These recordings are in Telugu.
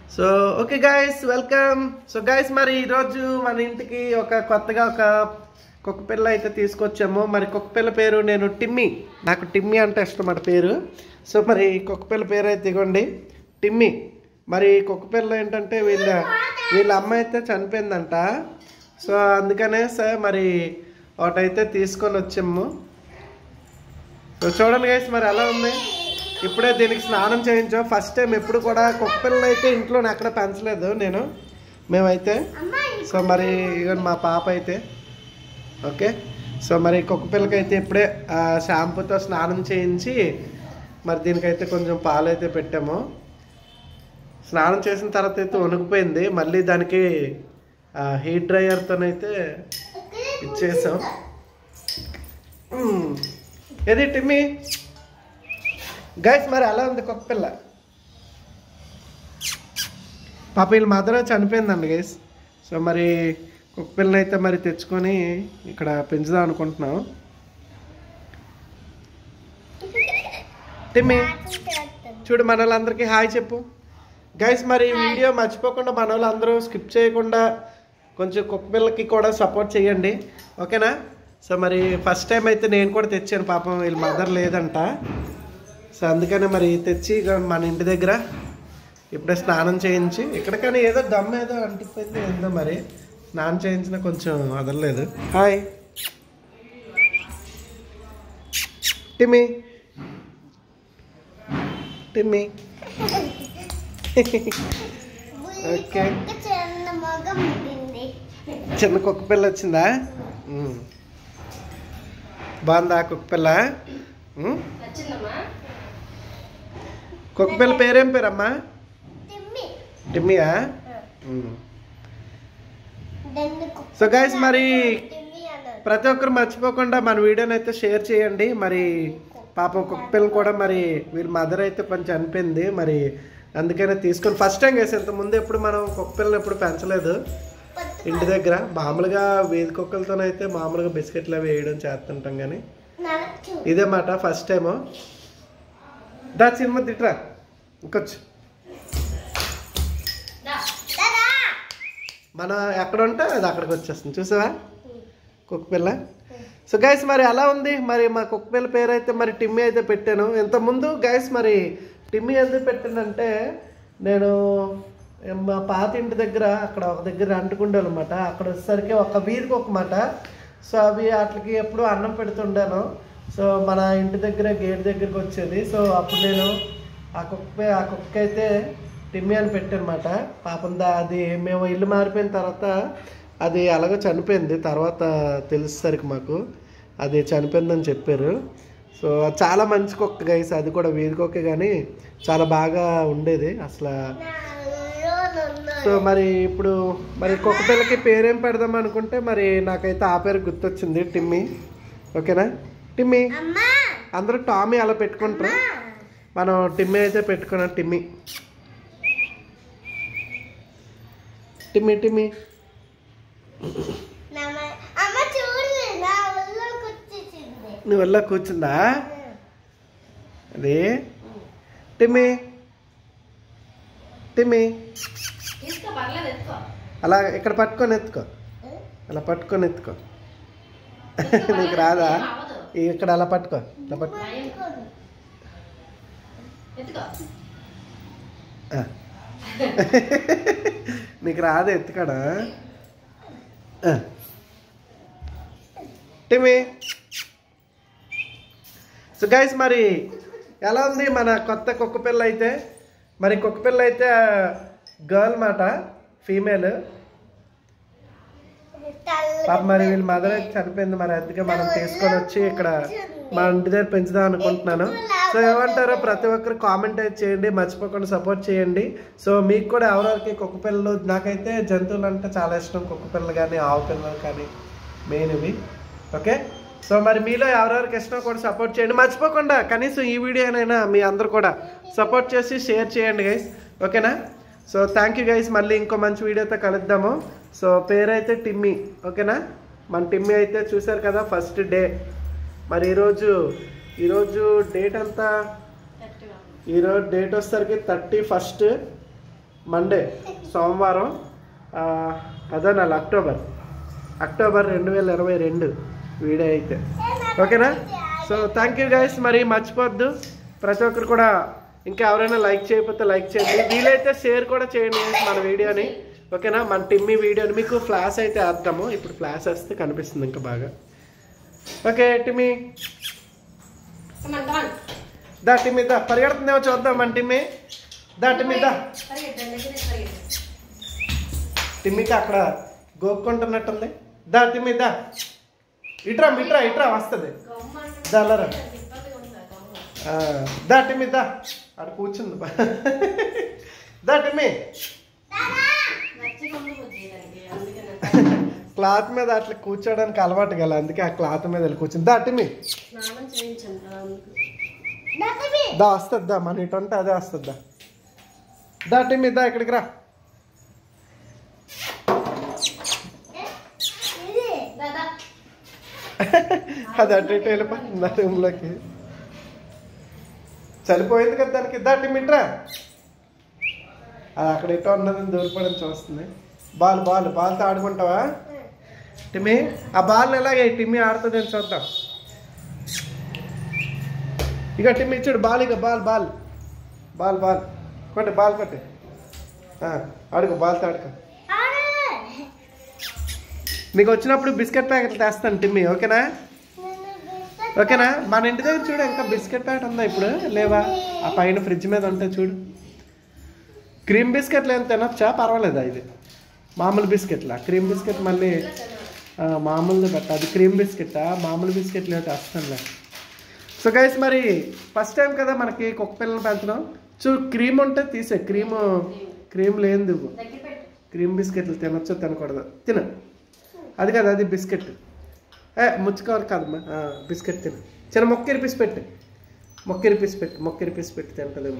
So okay guys welcome so guys మరి ఈరోజు మన ఇంటికి ఒక కొత్తగా ఒక కుక్క పిల్ల అయితే తీసుకొచ్చాము మరి కుక్క పిల్ల పేరు నేను టిమ్మి నాకు టిమ్మి అంటే ఇష్టం అన్నమాట పేరు సో మరి కుక్క పిల్ల పేరు అయితే ఇగోండి టిమ్మి మరి కుక్క పిల్ల ఏంటంటే వీళ్ళ వీళ్ళ అమ్మ అయితే చనిపోయిందంట సో అందుకనే సార్ మరి ఒకటైతే తీసుకొని వచ్చాము సో చూడండి గైస్ మరి ఎలా ఉంది ఇప్పుడే దీనికి స్నానం చేయించాం ఫస్ట్ టైం ఎప్పుడు కూడా కుక్క పిల్లలు అయితే ఇంట్లో ఎక్కడ పెంచలేదు నేను మేమైతే సో మరి ఇక మా పాప అయితే ఓకే సో మరి కుక్క పిల్లకైతే ఇప్పుడే ఆ, షాంపూతో స్నానం చేయించి మరి దీనికైతే కొంచెం పాలు అయితే పెట్టాము స్నానం చేసిన తర్వాత అయితే వణుకుపోయింది మళ్ళీ దానికి హీట్ డ్రైయర్తోనైతే ఇచ్చేసాం మ్మ్. ఏది టిమ్మి గైస్ మరి అలా ఉంది కుక్క పిల్ల పాప వీళ్ళ మదర్ చనిపోయిందండి గైస్ సో మరి కుక్క పిల్లని అయితే మరి తెచ్చుకొని ఇక్కడ పెంచుదాం అనుకుంటున్నాం టిమ్మి చూడు మన వాళ్ళందరికీ హాయ్ చెప్పు గైస్ మరి ఈ వీడియో మర్చిపోకుండా మన వాళ్ళందరూ స్కిప్ చేయకుండా కొంచెం కుక్క పిల్లకి కూడా సపోర్ట్ చేయండి ఓకేనా సో మరి ఫస్ట్ టైం అయితే నేను కూడా తెచ్చాను పాపం వీళ్ళ మదర్ లేదంట సో అందుకనే మరి తెచ్చి ఇక మన ఇంటి దగ్గర ఇప్పుడే స్నానం చేయించి ఇక్కడ కానీ ఏదో దమ్ ఏదో అంటిపోయింది ఏందో మరి స్నానం చేయించిన కొంచెం వదలలేదు హాయ్ టిమ్మి టిమ్మి ఓకే చిన్న మొగం ఉంటుంది చిన్న కుక్క పిల్ల వచ్చిందా ఉమ్. బాగుందా కుక్క పిల్ల ఉమ్? కుక్క పిల్ల పేరేం పేరమ్మా తిమ్మి టిమ్మియా ఉమ్. దాన్ని కుక్క సో గైస్ మరి తిమ్మి అన్నారు ప్రతి ఒక్కరు మర్చిపోకుండా మన వీడియోని అయితే షేర్ చేయండి మరి పాపం కుక్క పిల్ల కూడా మరి వీళ్ళ మదర్ అయితే కొంచెం చనిపోయింది మరి అందుకనే తీసుకొని ఫస్ట్ టైం వేసి ఇంత ముందు ఎప్పుడు మనం కుక్క పిల్లని ఎప్పుడు పెంచలేదు ఇంటి దగ్గర మామూలుగా వీధి కుక్కలతోనైతే మామూలుగా బిస్కెట్లు అవి వేయడం చేస్తుంటాం కానీ నరచు ఇదే మాట ఫస్ట్ టైము దా సినిమా తిట్రా ఇంకొచ్చు దాదా మనం ఎక్కడ ఉంటే అది అక్కడికి వచ్చేస్తుంది చూసావా కుక్క పిల్ల సో గైస్ మరి ఎలా ఉంది మరి మా కుక్క పిల్ల పేరు అయితే మరి టిమ్మి అయితే పెట్టాను ఇంతకుముందు గైస్ మరి టిమ్మి ఎందుకు పెట్టానంటే నేను మా పాత ఇంటి దగ్గర అక్కడ ఒక దగ్గర అంటుకుండాను అనమాట అక్కడ వచ్చేసరికి ఒక వీధికి ఒక మాట సో అవి వాటికి ఎప్పుడు అన్నం పెడుతుండాను సో మన ఇంటి దగ్గర గేట్ దగ్గరికి వచ్చేది సో అప్పుడు నేను ఆ కుక్క ఆ కుక్క అయితే టిమ్మి అని పెట్టానమాట పాపం దా అది మేము ఇల్లు మారిపోయిన తర్వాత అది అలాగో చనిపోయింది తర్వాత తెలుసరికి మాకు అది చనిపోయిందని చెప్పారు సో అది చాలా మంచి కుక్క గైస్ అది కూడా వీధి కుక్క కానీ చాలా బాగా ఉండేది అసలు సో మరి ఇప్పుడు మరి కుక్క పిల్లకి పేరేం పెడదాం అనుకుంటే మరి నాకైతే ఆ పేరు గుర్తొచ్చింది టిమ్మి ఓకేనా టిమ్మి అమ్మా అందరూ టామీ అలా పెట్టుకుంటారు మనం టిమ్మి అయితే పెట్టుకున్నాం టిమ్మి టిమ్మి టిమ్మి నమ్మ- అమ్మ చూడు నా ఒళ్ళోకి వచ్చేసింది నువ్వు వెళ్ళా కూర్చుందా అది టిమ్మి టిమ్మి అలా ఇక్కడ పట్టుకొని ఎత్తుకో అలా పట్టుకొని ఎత్తుకో నీకు రాదా ఇక్కడ అలా పట్టుకో ఇలా పట్టుకో ఆ. నీకు రాదు ఎత్తుకాడా ఆ. టిమి సో గైస్ మరి ఎలా ఉంది మన కొత్త కుక్క పిల్ల అయితే మరి కుక్క పిల్ల అయితే గర్ల్ మాట ఫీమేల్ పాప మరి వీళ్ళ మదర్ అయితే చనిపోయింది మరి అందుకే మనం తీసుకొని వచ్చి ఇక్కడ మా ఇంటి దగ్గర పెంచుదాం అనుకుంటున్నాను సో ఏమంటారో ప్రతి ఒక్కరు కామెంట్ అయితే చేయండి మర్చిపోకుండా సపోర్ట్ చేయండి సో మీకు కూడా ఎవరెవరికి కుక్క పిల్లలు నాకైతే జంతువులు అంటే చాలా ఇష్టం కుక్క పిల్లలు కానీ ఆవు పిల్లలు కానీ మెయిన్ ఇవి ఓకే సో మరి మీలో ఎవరెవరికి ఇష్టం కూడా సపోర్ట్ చేయండి మర్చిపోకుండా కనీసం ఈ వీడియోనైనా మీ అందరు కూడా సపోర్ట్ చేసి షేర్ చేయండి గైస్ ఓకేనా సో థ్యాంక్ యూ గైస్ మళ్ళీ ఇంకో మంచి వీడియోతో కలుద్దాము సో పేరైతే టిమ్మి ఓకేనా మన టిమ్మి అయితే చూశారు కదా ఫస్ట్ డే మరి ఈరోజు ఈరోజు డేట్ అంతా ఈరోజు డేట్ వచ్చేసరికి థర్టీ ఫస్ట్ మండే సోమవారం ఆ, పదో నెల అక్టోబర్ అక్టోబర్ రెండు వేల ఇరవై రెండు వీడియో అయితే ఓకేనా సో థ్యాంక్ యూ గైస్ మరి మర్చిపోద్దు ప్రతి ఒక్కరు కూడా ఇంకా ఎవరైనా లైక్ చేయకపోతే లైక్ చేయండి వీలైతే షేర్ కూడా చేయండి మన వీడియోని ఓకేనా మన టిమ్మీ వీడియోని మీకు ఫ్లాష్ అయితే వేస్తాము ఇప్పుడు ఫ్లాష్ వేస్తే కనిపిస్తుంది ఇంకా బాగా okay Timmy Come on, come on. దా టిమ్మీ దా పరిగెడుతుందేమో చూద్దాం మన టిమ్మీ దా టిమ్మీ దా పరిగెత్తండి, దగ్గరికి పరిగెత్తండి. టిమ్మీకి అక్కడ గోక్కుంటున్నట్టుంది దా టిమ్మీ దా ఇట్రా ఇట్రా ఇట్రా వస్తుంది గమ్మ అంటే దా అల్లరా ఇబ్బందిగా ఉందా గమ్మ? ఆ, దా టిమ్మీ దా అక్కడ కూర్చుంది బా. దా టిమ్మీ నచ్చి గమ్మ వచ్చేదానికి, అందుకే నాకు క్లాత్ మీద అట్లా కూర్చోడానికి అలవాటు గల అందుకే ఆ క్లాత్ మీద వెళ్ళి కూర్చుంది దా టిమ్మీ స్నానం చేయించండి కదా అందుకు. దా వస్తుంది దా మన ఇటు ఉంటే అదే వస్తుంది దా దా టిమ్మీ దా ఇక్కడికి రా దా, దా. అది అటు ఇటు వెళ్ళిపోతుంది ఆ రూమ్లోకి చనిపోయింది కదా దానికి దా టిమ్మిట్రా అది అక్కడ ఇటో ఉన్నదని దూరపడని చూస్తుంది బాల్ బాల్ బాల్తో ఆడుకుంటావా టిమ్మి ఆ బాల్ ఎలాగే టిమ్మి ఆడుతుంది అని చూద్దాం ఇక టిమ్మి ఇచ్చాడు బాల్ ఇక బాల్ బాల్ బాల్ బాల్ కొట్టి బాల్ కొట్టి ఆ, ఆడుకో బాల్తో ఆడుకో నీకు వచ్చినప్పుడు బిస్కెట్ ప్యాకెట్లు తెస్తాను టిమ్మి ఓకేనా ఓకేనా మన ఇంటి దగ్గర చూడు ఇంకా బిస్కెట్ ప్యాకెట్ ఉందా ఇప్పుడు లేవా ఆ పైన ఫ్రిడ్జ్ మీద ఉంటే చూడు క్రీమ్ బిస్కెట్లు ఏం తినొచ్చా పర్వాలేదా ఇది మామూలు బిస్కెట్లా క్రీమ్ బిస్కెట్ మళ్ళీ ఆ, మామూలుది బట్ అది క్రీమ్ బిస్కెట్టా మామూలు బిస్కెట్లు ఏమిటి వస్తానులే సో గైస్ మరి ఫస్ట్ టైం కదా మనకి కుక్క పిల్లలు పెంచడం చూ క్రీమ్ ఉంటే తీసే క్రీమ్ క్రీమ్ లేనిది ఇవ్వు. దగ్గర పెట్టు. క్రీమ్ బిస్కెట్లు తినొచ్చో తినకూడదు తిను అది కదా అది బిస్కెట్ ఏ ముచ్చుకోవాలి కాదమ్మా ఆ, బిస్కెట్ తిను చిన్న మొక్క ఇరిపిసి పెట్టు మొక్క ఇరిపిసి పెట్టు మొక్క ఇరిపిసి పెట్టి తింటదేమో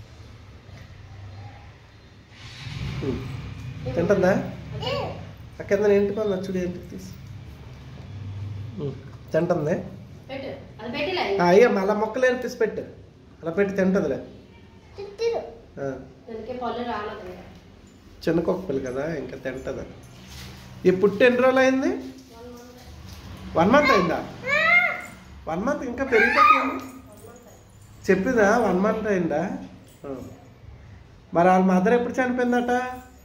ఉమ్. తింటుందా ఆ కింద ఎంటుకుందా చూడు ఏంటి తీసి ఉమ్. తింటుంది పెట్టు. అది పెట్టిలే. ఆ, అయ్యో మళ్ళీ మొక్కలు ఇరిపిసి పెట్టు అలా పెట్టి తింటుందిలే ఆ. దానికి పళ్ళు రాలేదు ఇంకా. చిన్న కుక్కపిల్ల కదా ఇంకా తింటుంది ఈ పుట్టి ఎన్ని రోజులు అయింది వన్ మంత్ అయిందా వన్ మంత్ ఇంకా పెరిగిపోతుంది చెప్పిందా వన్ మంత్ అయిందా ఆ. మరి వాళ్ళ మదర్ ఎప్పుడు చనిపోయిందట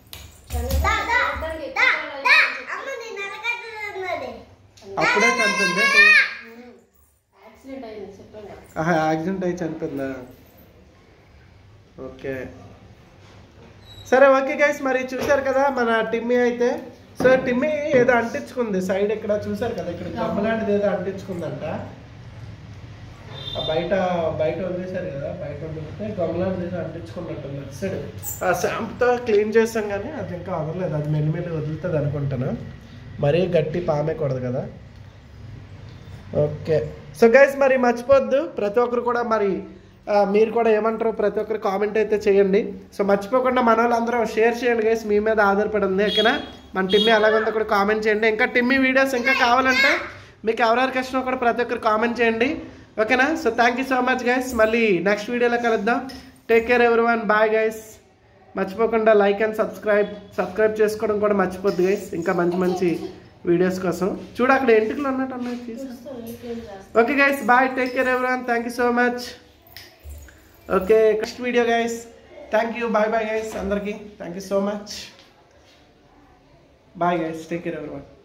అప్పుడే చనిపోయిందా యాక్సిడెంట్ అయింది చెప్పండి ఆహా, యాక్సిడెంట్ అయి చనిపోయిందా ఓకే సరే ఓకే గైస్ మరి చూశారు కదా మన టిమ్మీ అయితే సో టిమ్మీ ఏదో అంటించుకుంది సైడ్ ఇక్కడ చూశారు కదా ఇక్కడ గమ్మలాంటిది ఏదో అంటించుకుందంట ఆ బయట బయట వదిలేశారు కదా బయట వదిలితే గమ్మలాంటిది ఏదో అంటించుకున్నట్టుంది అటు సైడ్ ఆ షాంపుతో క్లీన్ చేసాం కానీ అది ఇంకా వదలలేదు అది మెల్లి మెల్లి వదులుతుంది అనుకుంటాను మరీ గట్టి పామేకూడదు కదా ఓకే సో గైస్ మరి మర్చిపోద్దు ప్రతి ఒక్కరు కూడా మరి ఆ, మీరు కూడా ఏమంటారు ప్రతి ఒక్కరు కామెంట్ అయితే చేయండి సో మర్చిపోకుండా మన వాళ్ళందరూ షేర్ చేయండి గైస్ మీ మీద ఆధారపడి ఉంది ఓకేనా మన టిమ్మీ ఎలాగుందో కూడా కామెంట్ చేయండి ఇంకా టిమ్మీ వీడియోస్ ఇంకా కావాలంటే మీకు ఎవరెవరికి ఇష్టమో కూడా ప్రతి ఒక్కరు కామెంట్ చేయండి ఓకేనా so thank you so much guys మళ్ళీ నెక్స్ట్ వీడియోలో కలుద్దాం take care everyone bye guys మర్చిపోకుండా లైక్ అండ్ సబ్స్క్రైబ్ సబ్స్క్రైబ్ చేసుకోవడం కూడా మర్చిపోద్దు గైస్ ఇంకా మంచి మంచి వీడియోస్ కోసం చూడు అక్కడ ఎంటుకలు ఉన్నట్టు ఉన్నాయి తీసి చూస్తాను ఇంకేం చేస్తాను okay guys bye take care everyone thank you so much okay next video guys thank you bye bye guys అందరికీ thank you so much bye guys take care ఎవరాన్